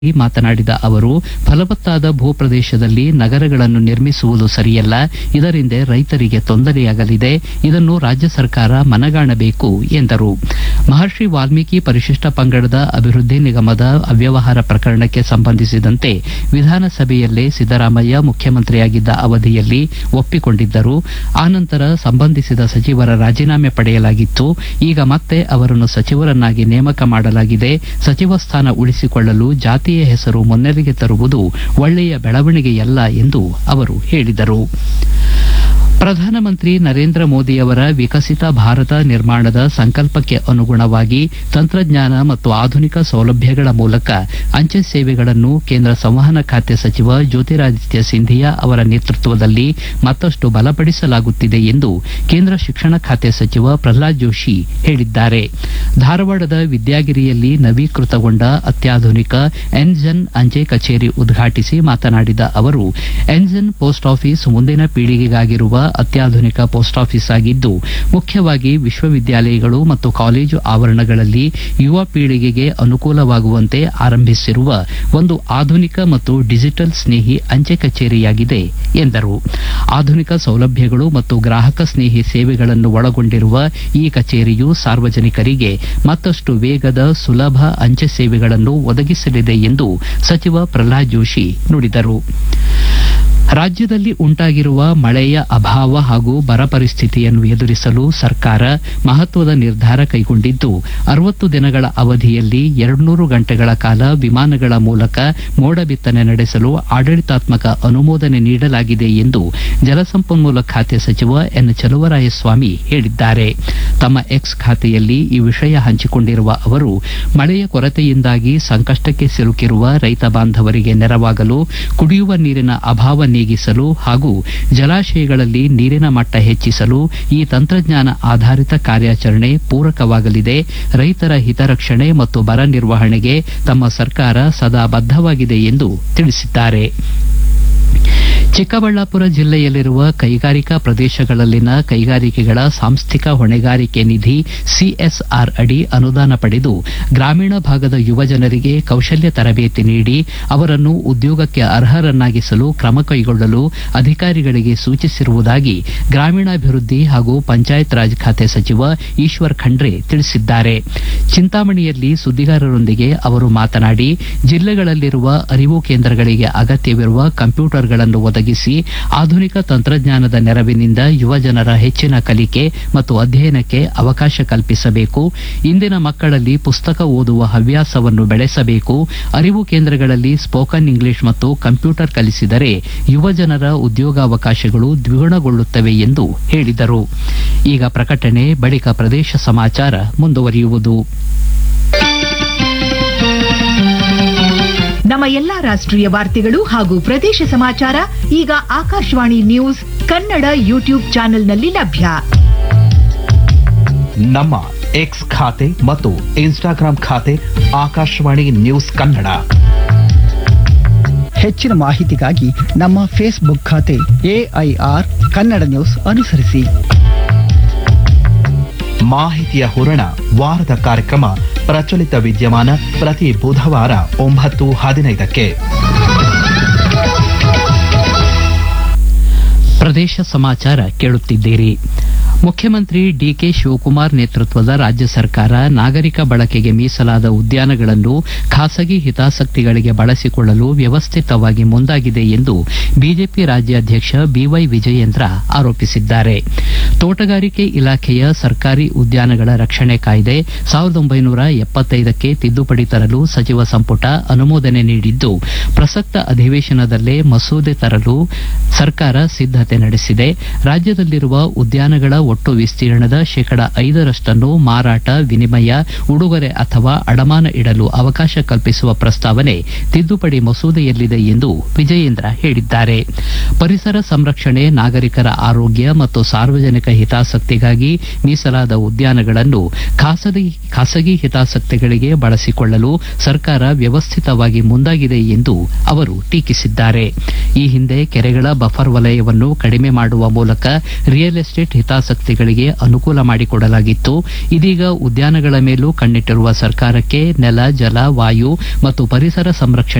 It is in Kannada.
ಮಾತನಾಡಿದ ಅವರು ಫಲವತ್ತಾದ ಭೂಪ್ರದೇಶದಲ್ಲಿ ನಗರಗಳನ್ನು ನಿರ್ಮಿಸುವುದು ಸರಿಯಲ್ಲ ಇದರಿಂದ ರೈತರಿಗೆ ತೊಂದರೆಯಾಗಲಿದೆ ಇದನ್ನು ರಾಜ್ಯ ಸರ್ಕಾರ ಮನಗಾಣಬೇಕು ಎಂದರು ಮಹರ್ಷಿ ವಾಲ್ಮೀಕಿ ಪರಿಶಿಷ್ಟ ಪಂಗಡದ ಅಭಿವೃದ್ಧಿ ನಿಗಮದ ಅವ್ಯವಹಾರ ಪ್ರಕರಣಕ್ಕೆ ಸಂಬಂಧಿಸಿದಂತೆ ವಿಧಾನಸಭೆಯಲ್ಲೇ ಸಿದ್ದರಾಮಯ್ಯ ಮುಖ್ಯಮಂತ್ರಿಯಾಗಿದ್ದ ಅವಧಿಯಲ್ಲಿ ಒಪ್ಪಿಕೊಂಡಿದ್ದರು ಆನಂತರ ಸಂಬಂಧಿಸಿದ ಸಚಿವರ ರಾಜೀನಾಮೆ ಪಡೆಯಲಾಗಿತ್ತು ಈಗ ಮತ್ತೆ ಅವರನ್ನು ಸಚಿವರನ್ನಾಗಿ ನೇಮಕ ಮಾಡಲಾಗಿದೆ ಸಚಿವ ಸ್ಥಾನ ಉಳಿಸಿಕೊಳ್ಳಲು ಜಾತಿಯ ಹೆಸರು ಮುನ್ನೆಲೆಗೆ ತರುವುದು ಒಳ್ಳೆಯ ಬೆಳವಣಿಗೆಯಲ್ಲ ಎಂದು ಅವರು ಹೇಳಿದರು ಪ್ರಧಾನಮಂತ್ರಿ ನರೇಂದ್ರ ಮೋದಿಯವರ ವಿಕಸಿತ ಭಾರತ ನಿರ್ಮಾಣದ ಸಂಕಲ್ಪಕ್ಕೆ ಅನುಗುಣವಾಗಿ ತಂತ್ರಜ್ಞಾನ ಮತ್ತು ಆಧುನಿಕ ಸೌಲಭ್ಯಗಳ ಮೂಲಕ ಅಂಚೆ ಸೇವೆಗಳನ್ನು ಕೇಂದ್ರ ಸಂವಹನ ಖಾತೆ ಸಚಿವ ಜ್ಯೋತಿರಾದಿತ್ಯ ಸಿಂಧಿಯಾ ಅವರ ನೇತೃತ್ವದಲ್ಲಿ ಮತ್ತಷ್ಟು ಬಲಪಡಿಸಲಾಗುತ್ತಿದೆ ಎಂದು ಕೇಂದ್ರ ಶಿಕ್ಷಣ ಖಾತೆ ಸಚಿವ ಪ್ರಹ್ಲಾದ್ ಜೋಶಿ ಹೇಳಿದ್ದಾರೆ ಧಾರವಾಡದ ವಿದ್ಯಾಗಿರಿಯಲ್ಲಿ ನವೀಕೃತಗೊಂಡ ಅತ್ಯಾಧುನಿಕ ಎನ್ಜನ್ ಅಂಚೆ ಕಚೇರಿ ಉದ್ಘಾಟಿಸಿ ಮಾತನಾಡಿದ ಅವರು ಎನ್ಜನ್ ಪೋಸ್ಟ್ ಆಫೀಸ್ ಮುಂದಿನ ಪೀಳಿಗೆಗಾಗಿರುವ ಅತ್ಯಾಧುನಿಕ ಪೋಸ್ಟ್ ಆಫೀಸ್ ಆಗಿದ್ದು ಮುಖ್ಯವಾಗಿ ವಿಶ್ವವಿದ್ಯಾಲಯಗಳು ಮತ್ತು ಕಾಲೇಜು ಆವರಣಗಳಲ್ಲಿ ಯುವ ಪೀಳಿಗೆಗೆ ಅನುಕೂಲವಾಗುವಂತೆ ಆರಂಭಿಸಿರುವ ಒಂದು ಆಧುನಿಕ ಮತ್ತು ಡಿಜಿಟಲ್ ಸ್ನೇಹಿ ಅಂಚೆ ಕಚೇರಿಯಾಗಿದೆ ಎಂದರು ಆಧುನಿಕ ಸೌಲಭ್ಯಗಳು ಮತ್ತು ಗ್ರಾಹಕ ಸ್ನೇಹಿ ಸೇವೆಗಳನ್ನು ಒಳಗೊಂಡಿರುವ ಈ ಕಚೇರಿಯು ಸಾರ್ವಜನಿಕರಿಗೆ ಮತ್ತಷ್ಟು ವೇಗದ ಸುಲಭ ಅಂಚೆ ಸೇವೆಗಳನ್ನು ಒದಗಿಸಲಿದೆ ಎಂದು ಸಚಿವ ಪ್ರಹ್ಲಾದ್ ಜೋಶಿ ನುಡಿದರು ರಾಜ್ಯದಲ್ಲಿ ಉಂಟಾಗಿರುವ ಮಳೆಯ ಅಭಾವ ಹಾಗೂ ಬರ ಪರಿಸ್ಥಿತಿಯನ್ನು ಎದುರಿಸಲು ಸರ್ಕಾರ ಮಹತ್ವದ ನಿರ್ಧಾರ ಕೈಗೊಂಡಿದ್ದು ಅರವತ್ತು ದಿನಗಳ ಅವಧಿಯಲ್ಲಿ ಎರಡ್ನೂರು ಗಂಟೆಗಳ ಕಾಲ ವಿಮಾನಗಳ ಮೂಲಕ ಮೋಡ ಬಿತ್ತನೆ ನಡೆಸಲು ಆಡಳಿತಾತ್ಮಕ ಅನುಮೋದನೆ ನೀಡಲಾಗಿದೆ ಎಂದು ಜಲಸಂಪನ್ಮೂಲ ಖಾತೆ ಸಚಿವ ಎನ್ ಚಲುವರಾಯಸ್ವಾಮಿ ಹೇಳಿದ್ದಾರೆ ತಮ್ಮ ಎಕ್ಸ್ ಖಾತೆಯಲ್ಲಿ ಈ ವಿಷಯ ಹಂಚಿಕೊಂಡಿರುವ ಅವರು ಮಳೆಯ ಕೊರತೆಯಿಂದಾಗಿ ಸಂಕಷ್ಟಕ್ಕೆ ಸಿಲುಕಿರುವ ರೈತ ಬಾಂಧವರಿಗೆ ನೆರವಾಗಲು ಕುಡಿಯುವ ನೀರಿನ ಅಭಾವ ನೀಗಿಸಲು ಹಾಗೂ ಜಲಾಶಯಗಳಲ್ಲಿ ನೀರಿನ ಮಟ್ಟ ಹೆಚ್ಚಿಸಲು ಈ ತಂತ್ರಜ್ಞಾನ ಆಧಾರಿತ ಕಾರ್ಯಾಚರಣೆ ಪೂರಕವಾಗಲಿದೆ ರೈತರ ಹಿತರಕ್ಷಣೆ ಮತ್ತು ಬರ ನಿರ್ವಹಣೆಗೆ ತಮ್ಮ ಸರ್ಕಾರ ಸದಾ ಬದ್ಧವಾಗಿದೆ ಎಂದು ತಿಳಿಸಿದ್ದಾರೆ ಚಿಕ್ಕಬಳ್ಳಾಪುರ ಜಿಲ್ಲೆಯಲ್ಲಿರುವ ಕೈಗಾರಿಕಾ ಪ್ರದೇಶಗಳಲ್ಲಿನ ಕೈಗಾರಿಕೆಗಳ ಸಾಂಸ್ಥಿಕ ಹೊಣೆಗಾರಿಕೆ ನಿಧಿ ಸಿಎಸ್ಆರ್ ಅಡಿ ಅನುದಾನ ಪಡೆದು ಗ್ರಾಮೀಣ ಭಾಗದ ಯುವಜನರಿಗೆ ಕೌಶಲ್ಯ ತರಬೇತಿ ನೀಡಿ ಅವರನ್ನು ಉದ್ಯೋಗಕ್ಕೆ ಅರ್ಹರನ್ನಾಗಿಸಲು ಕ್ರಮ ಕೈಗೊಳ್ಳಲು ಅಧಿಕಾರಿಗಳಿಗೆ ಸೂಚಿಸಿರುವುದಾಗಿ ಗ್ರಾಮೀಣಾಭಿವೃದ್ಧಿ ಹಾಗೂ ಪಂಚಾಯತ್ ರಾಜ್ ಖಾತೆ ಸಚಿವ ಈಶ್ವರ್ ಖಂಡ್ರೆ ತಿಳಿಸಿದ್ದಾರೆ ಚಿಂತಾಮಣಿಯಲ್ಲಿ ಸುದ್ದಿಗಾರರೊಂದಿಗೆ ಅವರು ಮಾತನಾಡಿ ಜಿಲ್ಲೆಗಳಲ್ಲಿರುವ ಅರಿವು ಕೇಂದ್ರಗಳಿಗೆ ಅಗತ್ಯವಿರುವ ಕಂಪ್ಯೂಟರ್ಗಳನ್ನು ಒದಗಿಸಿ ಆಧುನಿಕ ತಂತ್ರಜ್ಞಾನದ ನೆರವಿನಿಂದ ಯುವಜನರ ಹೆಚ್ಚಿನ ಕಲಿಕೆ ಮತ್ತು ಅಧ್ಯಯನಕ್ಕೆ ಅವಕಾಶ ಕಲ್ಪಿಸಬೇಕು ಇಂದಿನ ಮಕ್ಕಳಲ್ಲಿ ಪುಸ್ತಕ ಓದುವ ಹವ್ಯಾಸವನ್ನು ಬೆಳೆಸಬೇಕು ಅರಿವು ಕೇಂದ್ರಗಳಲ್ಲಿ ಸ್ಪೋಕನ್ ಇಂಗ್ಲಿಷ್ ಮತ್ತು ಕಂಪ್ಯೂಟರ್ ಕಲಿಸಿದರೆ ಯುವಜನರ ಉದ್ಯೋಗಾವಕಾಶಗಳು ದ್ವಿಗುಣಗೊಳ್ಳುತ್ತವೆ ಎಂದು ಹೇಳಿದರು ಈಗ ಪ್ರಕಟಣೆ ಬಳಿಕ ಪ್ರದೇಶ ಸಮಾಚಾರ ಮುಂದುವರಿಯುವುದು ನಮ್ಮ ಎಲ್ಲಾ ರಾಷ್ಟ್ರೀಯ ವಾರ್ತೆಗಳು ಹಾಗೂ ಪ್ರದೇಶ ಸಮಾಚಾರ ಈಗ ಆಕಾಶವಾಣಿ ನ್ಯೂಸ್ ಕನ್ನಡ ಯೂಟ್ಯೂಬ್ ಚಾನೆಲ್ನಲ್ಲಿ ಲಭ್ಯ ನಮ್ಮ ಎಕ್ಸ್ ಖಾತೆ ಮತ್ತು ಇನ್ಸ್ಟಾಗ್ರಾಂ ಖಾತೆ ಆಕಾಶವಾಣಿ ನ್ಯೂಸ್ ಕನ್ನಡ ಹೆಚ್ಚಿನ ಮಾಹಿತಿಗಾಗಿ ನಮ್ಮ ಫೇಸ್ಬುಕ್ ಖಾತೆ ಎಐಆರ್ ಕನ್ನಡ ನ್ಯೂಸ್ ಅನುಸರಿಸಿ ಮಾಹಿತಿಯ ಹೂರಣ ವಾರದ ಕಾರ್ಯಕ್ರಮ ಪ್ರಚಲಿತ ವಿದ್ಯಮಾನ ಪ್ರತಿ ಬುಧವಾರ ಒಂಬತ್ತು ಹದಿನೈದಕ್ಕೆ ಪ್ರದೇಶ ಸಮಾಚಾರ ಕೇಳುತ್ತಿದ್ದೀರಿ ಮುಖ್ಯಮಂತ್ರಿ ಡಿಕೆ ಶಿವಕುಮಾರ್ ನೇತೃತ್ವದ ರಾಜ್ಯ ಸರ್ಕಾರ ನಾಗರಿಕ ಬಳಕೆಗೆ ಮೀಸಲಾದ ಉದ್ಯಾನಗಳನ್ನು ಖಾಸಗಿ ಹಿತಾಸಕ್ತಿಗಳಿಗೆ ಬಳಸಿಕೊಳ್ಳಲು ವ್ಯವಸ್ಥಿತವಾಗಿ ಮುಂದಾಗಿದೆ ಎಂದು ಬಿಜೆಪಿ ರಾಜ್ಯಾಧ್ಯಕ್ಷ ಬಿವೈ ವಿಜಯೇಂದ್ರ ಆರೋಪಿಸಿದ್ದಾರೆ ತೋಟಗಾರಿಕೆ ಇಲಾಖೆಯ ಸರ್ಕಾರಿ ಉದ್ಯಾನಗಳ ರಕ್ಷಣೆ ಕಾಯ್ದೆ ಸಾವಿರದ ಒಂಬೈನೂರ ಎಪ್ಪತ್ತೈದಕ್ಕೆ ತಿದ್ದುಪಡಿ ತರಲು ಸಚಿವ ಸಂಪುಟ ಅನುಮೋದನೆ ನೀಡಿದ್ದು ಪ್ರಸಕ್ತ ಅಧಿವೇಶನದಲ್ಲೇ ಮಸೂದೆ ತರಲು ಸರ್ಕಾರ ಸಿದ್ದತೆ ನಡೆಸಿದೆ ರಾಜ್ಯದಲ್ಲಿರುವ ಉದ್ಯಾನಗಳ ಒಟ್ಟು ವಿಸ್ತೀರ್ಣದ ಶೇಕಡ ಐದರಷ್ಟನ್ನು ಮಾರಾಟ ವಿನಿಮಯ ಉಡುಗೊರೆ ಅಥವಾ ಅಡಮಾನ ಇಡಲು ಅವಕಾಶ ಕಲ್ಪಿಸುವ ಪ್ರಸ್ತಾವನೆ ತಿದ್ದುಪಡಿ ಮಸೂದೆಯಲ್ಲಿದೆ ಎಂದು ವಿಜಯೇಂದ್ರ ಹೇಳಿದ್ದಾರೆ ಪರಿಸರ ಸಂರಕ್ಷಣೆ ನಾಗರಿಕರ ಆರೋಗ್ಯ ಮತ್ತು ಸಾರ್ವಜನಿಕ ಹಿತಾಸಕ್ತಿಗಾಗಿ ಮೀಸಲಾದ ಉದ್ಯಾನಗಳನ್ನು ಖಾಸಗಿ ಖಾಸಗಿ ಹಿತಾಸಕ್ತಿಗಳಿಗೆ ಬಳಸಿಕೊಳ್ಳಲು ಸರ್ಕಾರ ವ್ಯವಸ್ಥಿತವಾಗಿ ಮುಂದಾಗಿದೆ ಎಂದು ಅವರು ಟೀಕಿಸಿದ್ದಾರೆ ಈ ಹಿಂದೆ ಕೆರೆಗಳ ಬಫರ್ ವಲಯವನ್ನು ಕಡಿಮೆ ಮಾಡುವ ಮೂಲಕ ರಿಯಲ್ ಎಸ್ಟೇಟ್ ಹಿತಾಸಕ್ತಿ ಹಿತಾಸಕ್ತಿಗಳಿಗೆ ಅನುಕೂಲ ಮಾಡಿಕೊಡಲಾಗಿತ್ತು ಇದೀಗ ಉದ್ಯಾನಗಳ ಮೇಲೂ ಕಣ್ಣಿಟ್ಟಿರುವ ಸರ್ಕಾರಕ್ಕೆ ನೆಲ ಜಲ ವಾಯು ಮತ್ತು ಪರಿಸರ ಸಂರಕ್ಷಣೆ